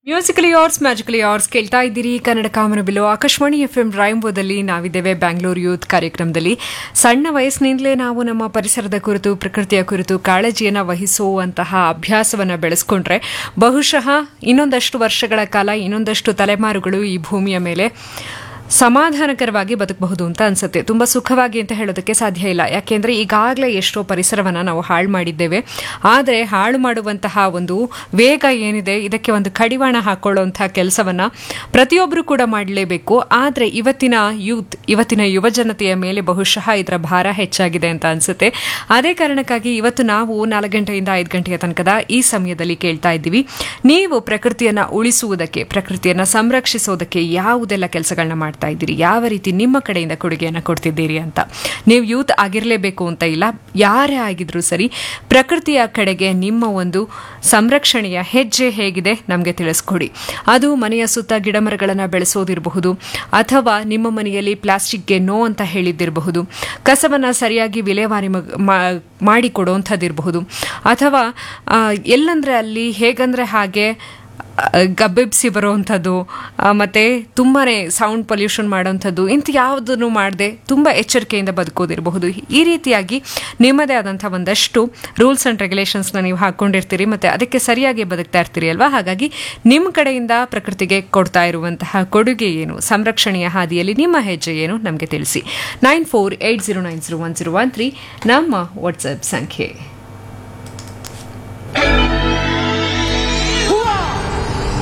musically hours magically hours ಕೇಳ್ತಾ ಇದ್ದೀರಿ ಕನ್ನಡ ಕಾಮನಬಿಲ್ಲು ಆಕಾಶವಾಣಿ ಎಫ್ ಎಂ ರೈಂಬೋದಲ್ಲಿ ನಾವಿದ್ದೇವೆ ಬ್ಯಾಂಗ್ಳೂರು ಯೂತ್ ಕಾರ್ಯಕ್ರಮದಲ್ಲಿ ಸಣ್ಣ ವಯಸ್ಸಿನಿಂದಲೇ ನಾವು ನಮ್ಮ ಪರಿಸರದ ಕುರಿತು ಪ್ರಕೃತಿಯ ಕುರಿತು ಕಾಳಜಿಯನ್ನು ವಹಿಸುವಂತಹ ಅಭ್ಯಾಸವನ್ನು ಬೆಳೆಸ್ಕೊಂಡ್ರೆ ಬಹುಶಃ ಇನ್ನೊಂದಷ್ಟು ವರ್ಷಗಳ ಕಾಲ ಇನ್ನೊಂದಷ್ಟು ತಲೆಮಾರುಗಳು ಈ ಭೂಮಿಯ ಮೇಲೆ ಸಮಾಧಾನಕರವಾಗಿ ಬದುಕಬಹುದು ಅಂತ ಅನ್ಸುತ್ತೆ ತುಂಬಾ ಸುಖವಾಗಿ ಅಂತ ಹೇಳೋದಕ್ಕೆ ಸಾಧ್ಯ ಇಲ್ಲ ಯಾಕೆಂದ್ರೆ ಈಗಾಗಲೇ ಎಷ್ಟೋ ಪರಿಸರವನ್ನ ನಾವು ಹಾಳು ಮಾಡಿದ್ದೇವೆ ಆದರೆ ಹಾಳು ಮಾಡುವಂತಹ ಒಂದು ವೇಗ ಏನಿದೆ ಇದಕ್ಕೆ ಒಂದು ಕಡಿವಾಣ ಹಾಕೊಳ್ಳುವಂತಹ ಕೆಲಸವನ್ನ ಪ್ರತಿಯೊಬ್ಬರು ಕೂಡ ಮಾಡಲೇಬೇಕು ಆದರೆ ಇವತ್ತಿನ ಯೂತ್ ಇವತ್ತಿನ ಯುವ ಜನತೆಯ ಮೇಲೆ ಬಹುಶಃ ಇದರ ಭಾರ ಹೆಚ್ಚಾಗಿದೆ ಅಂತ ಅನ್ಸುತ್ತೆ ಅದೇ ಕಾರಣಕ್ಕಾಗಿ ಇವತ್ತು ನಾವು ನಾಲ್ಕು ಗಂಟೆಯಿಂದ ಐದು ಗಂಟೆಯ ತನಕದ ಈ ಸಮಯದಲ್ಲಿ ಕೇಳ್ತಾ ಇದ್ದೀವಿ ನೀವು ಪ್ರಕೃತಿಯನ್ನ ಉಳಿಸುವುದಕ್ಕೆ ಪ್ರಕೃತಿಯನ್ನ ಸಂರಕ್ಷಿಸೋದಕ್ಕೆ ಯಾವುದೆಲ್ಲ ಕೆಲಸಗಳನ್ನ ಮಾಡ್ತಾ ಇದ್ದೀರಿ ಯಾವ ರೀತಿ ನಿಮ್ಮ ಕಡೆಯಿಂದ ಕೊಡುಗೆಯನ್ನು ಕೊಡ್ತಿದ್ದೀರಿ ಅಂತ ನೀವು ಯೂತ್ ಆಗಿರಲೇಬೇಕು ಅಂತ ಇಲ್ಲ ಯಾರೇ ಆಗಿದ್ರೂ ಸರಿ ಪ್ರಕೃತಿಯ ಕಡೆಗೆ ನಿಮ್ಮ ಒಂದು ಸಂರಕ್ಷಣೆಯ ಹೆಜ್ಜೆ ಹೇಗಿದೆ ನಮಗೆ ತಿಳಿಸ್ಕೊಡಿ ಅದು ಮನೆಯ ಸುತ್ತ ಗಿಡಮರಗಳನ್ನು ಬೆಳೆಸೋದಿರಬಹುದು ಅಥವಾ ನಿಮ್ಮ ಮನೆಯಲ್ಲಿ ಪ್ಲಾಸ್ಟಿಕ್ಗೆ ನೋ ಅಂತ ಹೇಳಿದ್ದಿರಬಹುದು ಕಸವನ್ನು ಸರಿಯಾಗಿ ವಿಲೇವಾರಿ ಮಾಡಿಕೊಡುವಂಥದ್ದಿರಬಹುದು ಅಥವಾ ಎಲ್ಲಂದ್ರೆ ಅಲ್ಲಿ ಹೇಗಂದ್ರೆ ಹಾಗೆ ಗಬ್ಬೆಬ್ಸಿ ಬರುವಂಥದ್ದು ಮತ್ತು ತುಂಬಾ ಸೌಂಡ್ ಪೊಲ್ಯೂಷನ್ ಮಾಡೋವಂಥದ್ದು ಇಂಥ ಯಾವುದನ್ನು ಮಾಡದೆ ತುಂಬ ಎಚ್ಚರಿಕೆಯಿಂದ ಬದುಕೋದಿರಬಹುದು ಈ ರೀತಿಯಾಗಿ ನಿಮ್ಮದೇ ಆದಂಥ ಒಂದಷ್ಟು ರೂಲ್ಸ್ ಆ್ಯಂಡ್ ರೆಗ್ಯುಲೇಷನ್ಸ್ನ ನೀವು ಹಾಕ್ಕೊಂಡಿರ್ತೀರಿ ಮತ್ತು ಅದಕ್ಕೆ ಸರಿಯಾಗಿ ಬದುಕ್ತಾ ಇರ್ತೀರಿ ಅಲ್ವಾ ಹಾಗಾಗಿ ನಿಮ್ಮ ಕಡೆಯಿಂದ ಪ್ರಕೃತಿಗೆ ಕೊಡ್ತಾ ಇರುವಂತಹ ಕೊಡುಗೆ ಏನು ಸಂರಕ್ಷಣೆಯ ಹಾದಿಯಲ್ಲಿ ನಿಮ್ಮ ಹೆಜ್ಜೆ ಏನು ನಮಗೆ ತಿಳಿಸಿ nine four eight zero nine zero one zero one three ನಮ್ಮ ವಾಟ್ಸಪ್ ಸಂಖ್ಯೆ